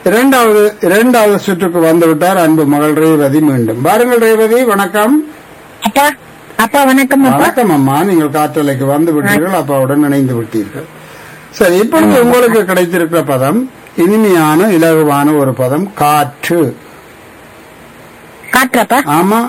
இரண்டாவது இரண்டாவது சுற்றுக்கு வந்து விட்டார் அன்பு மகள் ரேவதி மீண்டும் பாருங்கள் ரேவதி வணக்கம் அப்பா அப்பா வணக்கம் அப்பா வணக்கம் அம்மா நீங்கள் காற்றலைக்கு வந்து விட்டீர்கள் அப்பாவுடன் இணைந்து விட்டீர்கள் சரி இப்பொழுது உங்களுக்கு கிடைத்திருக்கிற பதம் இனிமையான இலகுவான ஒரு பதம் காற்று காற்றுப்பா ஆமா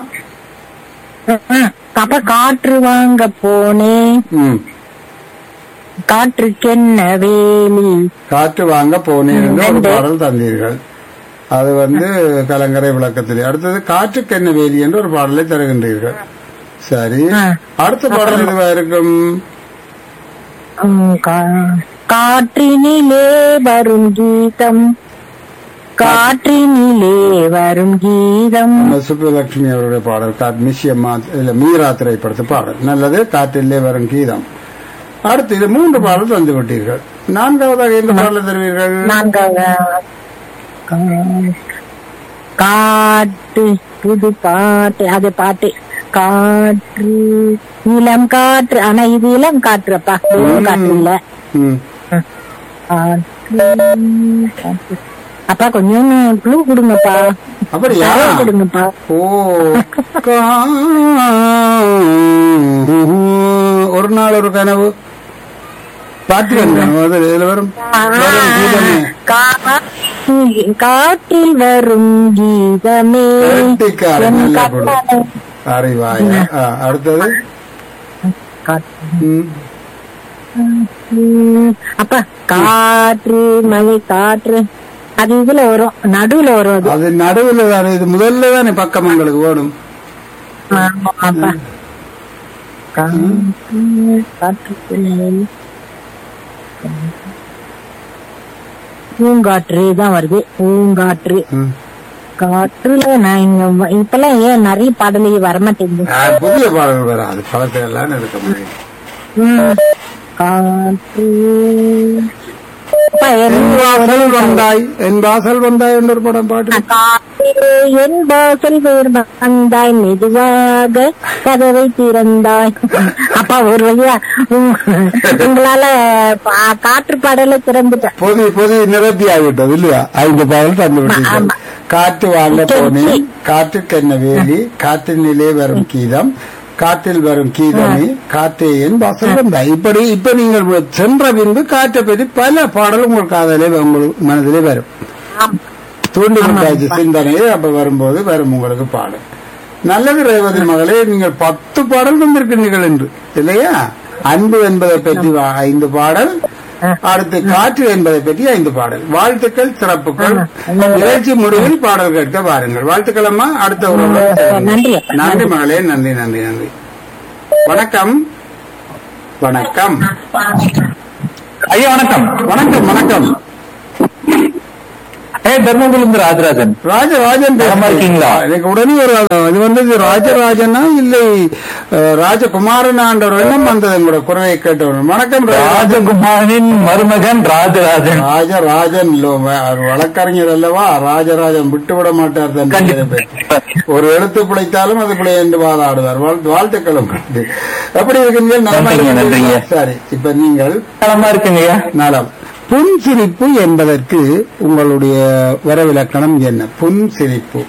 அப்பா காற்று வாங்க போனேன் ம் காற்றுக்கென்ன வேலி காற்று வாங்க போனேன் என்று ஒரு நன்றி. பாடல் தந்தீர்கள் அது வந்து கலங்கரை விளக்கத்திலே அடுத்தது காற்றுக்கு என்ன வேலி என்று ஒரு பாடலை தருகின்றீர்கள் சரி ஆ. அடுத்த பாடல் எதுவா இருக்கும் உம், கா- காற்றினிலே வரும் கீதம் காற்றினிலே வரும் கீதம் நம்ம சுப்புலட்சுமி அவருடைய பாடல் காட் மிஷியம்மா இல்ல மீரா திரைப்படத்து பாடல் நல்லது காற்றிலே வரும் கீதம் அடுத்து இது மூன்று பாடல் தந்து விட்டீர்கள் நான்காவதாக எந்த பாடலை தருவீர்கள் நான்காவது கா- காற்று புது பாட்டு அது பாட்டு காற்று இளம் காற்று ஆனா இது இளம் காற்றுப்பா வெறும் காற்று இல்ல ம். காற்று, காற்று. அப்பா கொஞ்சம் க்ளூ கொடுங்கப்பா அப்படியா நிறைய கொடுங்கப்பா ஓ கா- ஒரு நாள் ஒரு கனவு பாத்துக்கங்க அது இதுல வரும் வரும் கீதமே கா- காற்றில் வரும் கீதமே கட்டிக்காரன் என் நல்ல குரல். கட்டளை. அறிவாய ஆ, அடுத்தது காற்று. ம். ம், அப்பா காற்று மழை காற்று அது இதுல வரும் நடுவுல வரும் அது அது நடுவுல தானே இது முதல்ல தானே பக்கம் உங்களுக்கு வேணும் ஆமா, அப்பா காற்று காற்றுக்குள்ளே பூங்காற்று தான் வருது பூங்காற்று ம். காற்றுல நான் இங்க வ- இப்பெல்லாம் ஏன் நிறைய பாடலே வரமாட்டேங்குது ஆ, புதிய பாடல்கள் வராது பழத்தை எல்லாம் இருக்க முடியும் ம், காற்று அப்பா, என் என்ன வாசல் வந்தாய் என் வாசல் வந்தாய் என்ற ஒரு படம் பாட்டு காற்றிலே என் வாசல் வேர் வந்தாய் மெதுவாக கதவை திறந்தாய் அப்பா ஒரு வழியா உம், உங்களால பா- காற்று பாடல திறந்துட்டேன் பொதி பொதி நிரப்பி ஆகிவிட்டது இல்லையா ஐந்து பாடல் தந்து விட்டீர்கள் ஆமா. காற்று வாங்க போனேன் காற்றுக்கு என்ன வேலி காற்றினிலே வரும் கீதம் காற்றில் வரும் கீதமே காற்றே என் வாசல் வந்தாய் இப்படி இப்ப நீங்கள் சென்ற பின்பு காற்றை பற்றி பல பாடல் உங்கள் காதலே உங்களுக்கு மனதிலே வரும் தூண்டி விட்டாச்சு சிந்தனையே அப்ப வரும்போது வரும் உங்களுக்கு பாடல் நல்லது ரேவதி மகளே நீங்கள் பத்து பாடல் வந்திருக்கிறீர்கள் என்று இல்லையா அன்பு என்பதை பற்றி வா- ஐந்து பாடல் அடுத்து காற்று என்பதை பற்றி ஐந்து பாடல் வாழ்த்துக்கள் சிறப்புகள் நிகழ்ச்சி முடிவில் பாடல் கேட்க வாருங்கள் வாழ்த்துக்கள் அம்மா அடுத்த ஒரு நன்றி. நன்றி மகளே நன்றி நன்றி நன்றி வணக்கம் வணக்கம் ஐயா வணக்கம் வணக்கம் வணக்கம் ஏ தர்மபுரிலிருந்து ராஜராஜன் ராஜராஜன் நலமா இருக்கீங்களா? எனக்கு உடனே ஒரு இது வந்து இது ராஜராஜனா இல்லை அஹ், ராஜகுமாரனான்ற ஒரு எண்ணம் வந்தது எங்களோட குரலை கேட்டவன் வணக்கம் ராஜ- ராஜகுமாரின் மருமகன் ராஜராஜன் ராஜராஜன் இல்ல, அவர் வழக்கறிஞர் அல்லவா ராஜராஜன் விட்டு விட மாட்டார் தன் கண்டிப்பா. ஒரு எழுத்து பிழைத்தாலும் அது பிழை என்று வாதாடுவார் வாழ்- வாழ்த்துக்களும் கண்டு. எப்படி இருக்கீங்க நலமா நன்றிங்க, இருக்கீங்களா? நன்றிங்க. சரி இப்ப நீங்கள் நலமா இருக்குங்க ஐயா நலம் புன்சிரிப்பு என்பதற்கு உங்களுடைய வரவிலக்கணம் என்ன புன்சிரிப்பு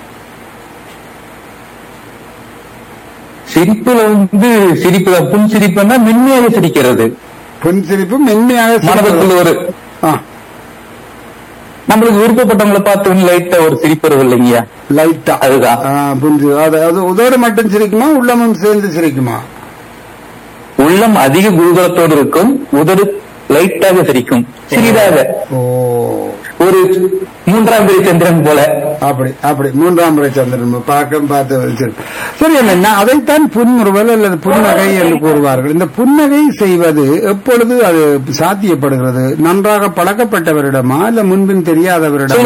சிரிப்புல வந்து சிரிப்பு புன் சிரிப்புன்னா மென்மையாக சிரிக்கிறது புன்சிரிப்பு மென்மையாக மனதுக்குள்ள ஒரு ஆ, நம்மளுக்கு விருப்பப்பட்டவங்களை பார்த்து லைட்டா ஒரு சிரிப்பு வரும் இல்லைங்கய்யா லைட்டா அதுதான். ஆ, புரிஞ்சு அது அது உதடு மட்டும் சிரிக்குமா உள்ளமும் சேர்ந்து சிரிக்குமா உள்ளம் அதிக குருகுலத்தோடு இருக்கும் உதடு லைட்டாக சிரிக்கும் சிறிதாக ஓ ஒரு மூன்றாம் பிறை சந்திரன் போல அப்படி அப்படி மூன்றாம் முறை சந்திரன் பார்க்க பார்த்து வச்சிருக்கும். சரி என்ன அதைத்தான் புன்முறுவல் அல்லது புன்னகை என்று கூறுவார்கள் இந்த புன்னகை செய்வது எப்பொழுது அது சாத்தியப்படுகிறது நன்றாக பழக்கப்பட்டவரிடமா இல்ல முன்பின் தெரியாதவரிடமா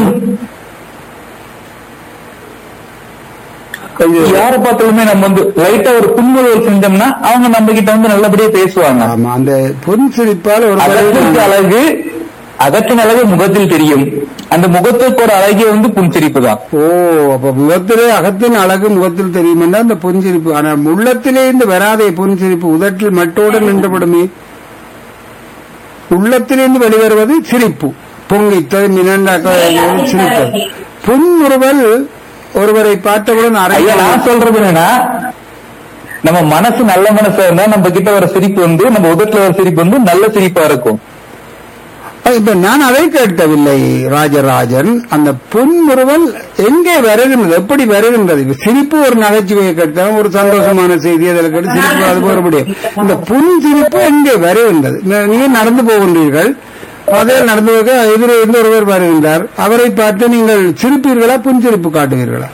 கொஞ்சம் யாரை பார்த்தாலுமே நம்ம வந்து லைட்டா ஒரு புன்முறுவல் செஞ்சோம்னா அவங்க நம்ம கிட்ட வந்து நல்லபடியா பேசுவாங்க ஆமா அந்த புன் சிரிப்பால் ஒரு அகத்திற்கு அழகு அகத்தின் அழகு முகத்தில் தெரியும் அந்த முகத்துக்கு ஒரு அழகே வந்து புன்சிரிப்பு தான் ஓ அப்ப முகத்திலே அகத்தின் அழகு முகத்தில் தெரியுமென்றா அந்த புன்சிரிப்பு ஆனா உள்ளத்திலே இருந்து வராதே புன்சிரிப்பு உதட்டில் மட்டோடு நின்றுவிடுமே உள்ளத்திலிருந்து வெளிவருவது சிரிப்பு பொங்கித்தது மினண்டாக்க சிரிப்பது புன்முறுவல் ஒருவரை பார்த்தவுடன் ஐயா அறைய நான் சொல்றது என்னன்னா நம்ம மனசு நல்ல மனசா இருந்தா நம்ம கிட்ட வர சிரிப்பு வந்து நம்ம உதட்டுல வர சிரிப்பு வந்து நல்ல சிரிப்பா இருக்கும் இப்ப நான் அதை கேட்கவில்லை ராஜராஜன் அந்த புன்முறுவல் எங்கே வருகின்றது எப்படி வருகின்றது இப்ப சிரிப்பு ஒரு நகைச்சுவையை கேட்கலாம் ஒரு சந்தோஷமான செய்தி அதில் கேட்டு சிரிப்பு அது போற முடியும் இந்த புன் சிரிப்பு எங்கே வருகின்றது ந- நீங்க நடந்து போகின்றீர்கள் அதே நடந்து போக எதிரே இருந்து ஒருவர் வருகின்றார் அவரை பார்த்து நீங்கள் சிரிப்பீர்களா புன்சிரிப்பு காட்டுவீர்களா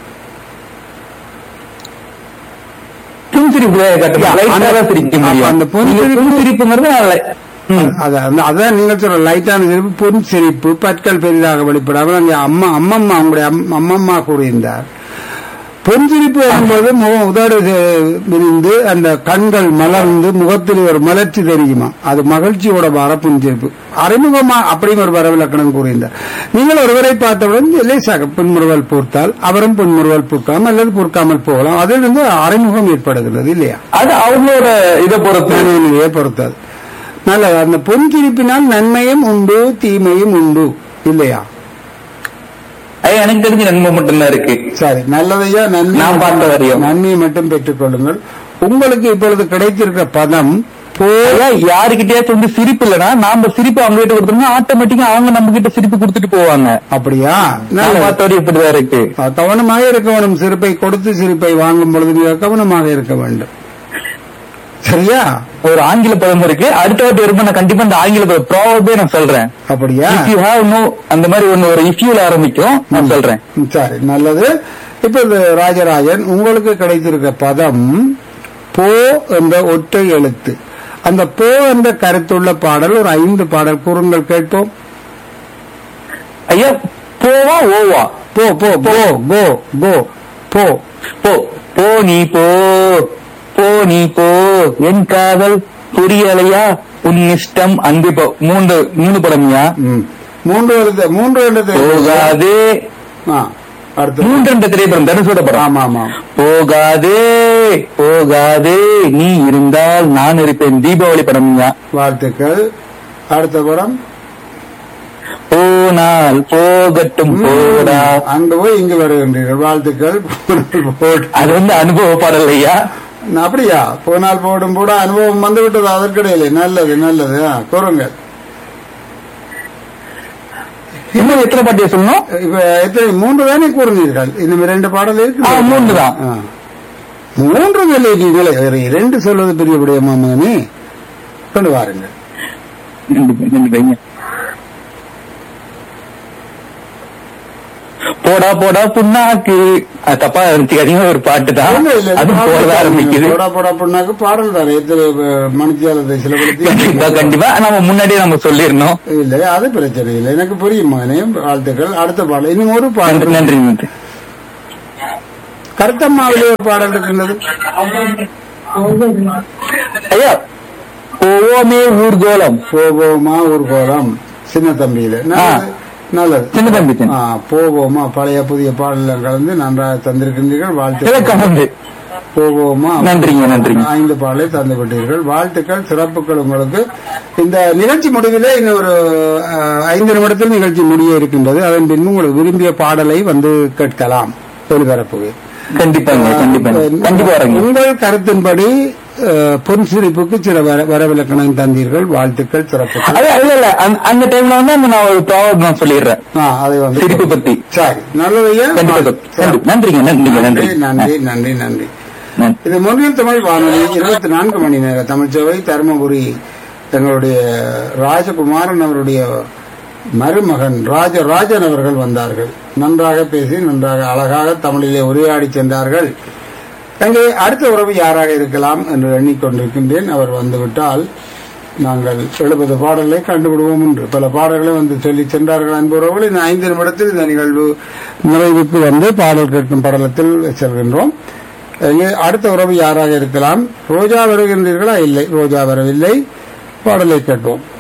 புன்சிரிப்பு யா, லைட்டா அந்த- தான் சிரிக்க அப்ப முடியும் அந்த புன்சிரிப்பு- நீங்க புன்சிரிப்புங்கிறது நல்ல- ம். அது- அந்த- அதான் நீங்கள் சொல்ற லைட்டான சிரிப்பு புன் சிரிப்பு பற்கள் பெரிதாக வெளிப்படாமல் அங்கே அம்மா அம்மம்மா அவங்களுடைய அம்- அம்மம்மா கூறியிருந்தார் பொன் சிரிப்பு வரும்போது முகம் உதடு செ- விரிந்து அந்த கண்கள் மலர்ந்து முகத்தில் ஒரு மலர்ச்சி தெரியுமா அது மகிழ்ச்சியோட வர புன்சிரிப்பு அறிமுகமா அப்படின்னு ஒரு வரவிலக்கணம் கூறியிருந்தார் நீங்கள் ஒருவரை பார்த்தவுடன் லேசாக புன்முறுவல் பூர்த்தால் அவரும் புன்முறுவல் பூர்க்கலாம் அல்லது பூர்க்காமல் போகலாம் அதிலிருந்து அறிமுகம் ஏற்படுகிறது இல்லையா அது அவங்களோட இதை பொறுத்து மனநிலையை பொறுத்தது நல்லது அந்த பொன்சிரிப்பினால் நன்மையும் உண்டு தீமையும் உண்டு இல்லையா ஐயா, எனக்கு தெரிஞ்சு நன்மை மட்டும்தான் இருக்கு சரி நல்லதையா நன்மை நான் பார்த்த வரையும். நன்மையை மட்டும் பெற்றுக் கொள்ளுங்கள் உங்களுக்கு இப்பொழுது கிடைத்திருக்க பதம் போ ஐயா, யாருக்கிட்டயாச்சும் வந்து சிரிப்பு இல்லைன்னா நாம சிரிப்பு அவங்க கிட்ட கொடுத்தோம்னா ஆட்டோமேட்டிக்கா அவங்க நம்ம கிட்ட சிரிப்பு கொடுத்துட்டு போவாங்க அப்படியா நான் நல்லது. பார்த்த வரையும் இப்படிதான் இருக்கு அஹ், கவனமாக இருக்க வேண்டும் சிரிப்பை கொடுத்து சிரிப்பை வாங்கும் பொழுது மிக கவனமாக இருக்க வேண்டும் சரியா ஒரு ஆங்கில பதம் இருக்கு அடுத்த வாட்டி வரும்போது நான் கண்டிப்பா இந்த ஆங்கில பதம் ப்ராபே நான் சொல்றேன் அப்படியா இஃப் யூ ஹேவ் நோ அந்த மாதிரி ஒண்ணு ஒரு இஃப்யூல ஆரம்பிக்கும் நான் சொல்றேன் ம், சரி நல்லது இப்ப இந்த ராஜராஜன் உங்களுக்கு கிடைத்திருக்க பதம் போ என்ற ஒற்றை எழுத்து அந்த போ என்ற கருத்துள்ள பாடல் ஒரு ஐந்து பாடல் கூறுங்கள் கேட்போம் ஐயா போவா ஓவா போ போ போ கோ கோ போ போ போ நீ போ போ நீ போ என் காதல் புரியலையா உன் இஷ்டம் அன்பு போ மூன்று மூணு படம்யா ம். மூன்று எழுத்து மூன்று எழுத்து போகாதே ஆ, அடுத்து மூன்று என்ற திரைப்படம் தனுஷோட படம் ஆமா ஆமா போகாதே போகாதே நீ இருந்தால் நான் இருப்பேன் தீபாவளி படம்யா வாழ்த்துக்கள் அடுத்த படம் போனால் போகட்டும் போடா அங்கு போய் இங்கு வருகின்றீர்கள் வாழ்த்துக்கள் போடு. அது வந்து அனுபவ பாடல் ஐயா அப்படியா போனால் போடும் கூட அனுபவம் வந்து விட்டது அதற்கிடையிலே நல்லது நல்லது ஆ, கூறுங்கள் இன்னும் எத்தனை பாட்டிய சொல்லணும் இப்ப எத்தனை மூன்று தானே கூறினீர்கள் இன்னும் இரண்டு பாடல் இருக்கு ஆ, மூன்று தான். ஆ. மூன்று இல்லை நீங்களே வேற இரண்டு சொல்வது பெரிய விடயமா மகனே கொண்டு வாருங்கள் ரெண்டு பை- ரெண்டு பையன். போடா போடா புண்ணாக்கு அது தப்பா இருந்துக்காதீங்க ஒரு பாட்டு தான் இல்ல, இல்ல, அது பாடல் போட தான். ஆரம்பிக்குது போடா போடா பொண்ணாக்கு பாடல் தானே எத்தனை மணித்தியாலத்தை சில கண்டிப்பா கண்டிப்பா நம்ம முன்னாடியே நம்ம சொல்லிருந்தோம் இல்லை அது பிரச்சனை இல்லை எனக்கு புரியும் மகனே வாழ்த்துக்கள் அடுத்த பாடல் இன்னும் ஒரு நன்றி பாடல் நன்றி நன்றி கருத்தம்மாவிலே ஒரு பாடல் இருக்கின்றது ஐயா போவோமே ஊர்கோலம் போவோமா ஊர்கோலம் சின்ன தம்பியில நல்லது நல்லது சின்ன தம்பி சின்ன. ஆ, போவோமா பழைய புதிய பாடலாம் கலந்து நன்றாக தந்திருக்கின்றீர்கள் வாழ்த்து கிழக்கம் வந்து போவோமா நன்றிங்க, நன்றிங்க. ஐந்து பாடலை தந்து விட்டீர்கள் வாழ்த்துக்கள் சிறப்புகள் உங்களுக்கு இந்த நிகழ்ச்சி முடிவிலே இன்னும் ஒரு அஹ், ஐந்து நிமிடத்தில் நிகழ்ச்சி முடிய இருக்கின்றது அதன் பின்பு உங்களுக்கு விரும்பிய பாடலை வந்து கேட்கலாம் ஒளிபரப்புவேன் கண்டிப்பாங்க கண்டிப்பாங்க கண்டிப்பா வரேங்க உங்கள் கருத்தின்படி அஹ், பொன் சிரிப்புக்கு சில வர- வரவிலக்கணம் தந்தீர்கள் வாழ்த்துக்கள் சிறப்புகள் அது இல்ல இல்ல அந்த- அந்த டைம்ல வந்து அந்த நான் ஒரு ப்ராப்ளம் நான் சொல்லிடுறேன் ஆ, அதை வந்து சிரிப்பு பத்தி சரி நல்லதையா கண்டிப்பா சார். நன்றி. நன்றிங்க நன்றிங்க நன்றி நன்றி நன்றி நன்றி நன்றி நன்றி இது மொழியில் தமிழ் வானொலி இருபத்தி நான்கு மணி நேர தமிழ்ச்சேவை தருமபுரி எங்களுடைய ராஜகுமாரன் அவருடைய மருமகன் ராஜராஜன் அவர்கள் வந்தார்கள் நன்றாக பேசி நன்றாக அழகாக தமிழிலே உரையாடி சென்றார்கள் அங்கே அடுத்த உறவு யாராக இருக்கலாம் என்று எண்ணிக்கொண்டிருக்கின்றேன் அவர் வந்துவிட்டால் நாங்கள் எழுபது பாடல்களை கண்டுபிடுவோம் என்று பல பாடல்களை வந்து சொல்லி சென்றார்கள் அன்புறவுகள் இந்த ஐந்து நிமிடத்தில் இந்த நிகழ்வு நிறைவுக்கு வந்து பாடல் கேட்கும் படலத்தில் செல்கின்றோம் இங்கே அடுத்த உறவு யாராக இருக்கலாம் ரோஜா வருகின்றீர்களா இல்லை ரோஜா வரவில்லை பாடலை கேட்போம்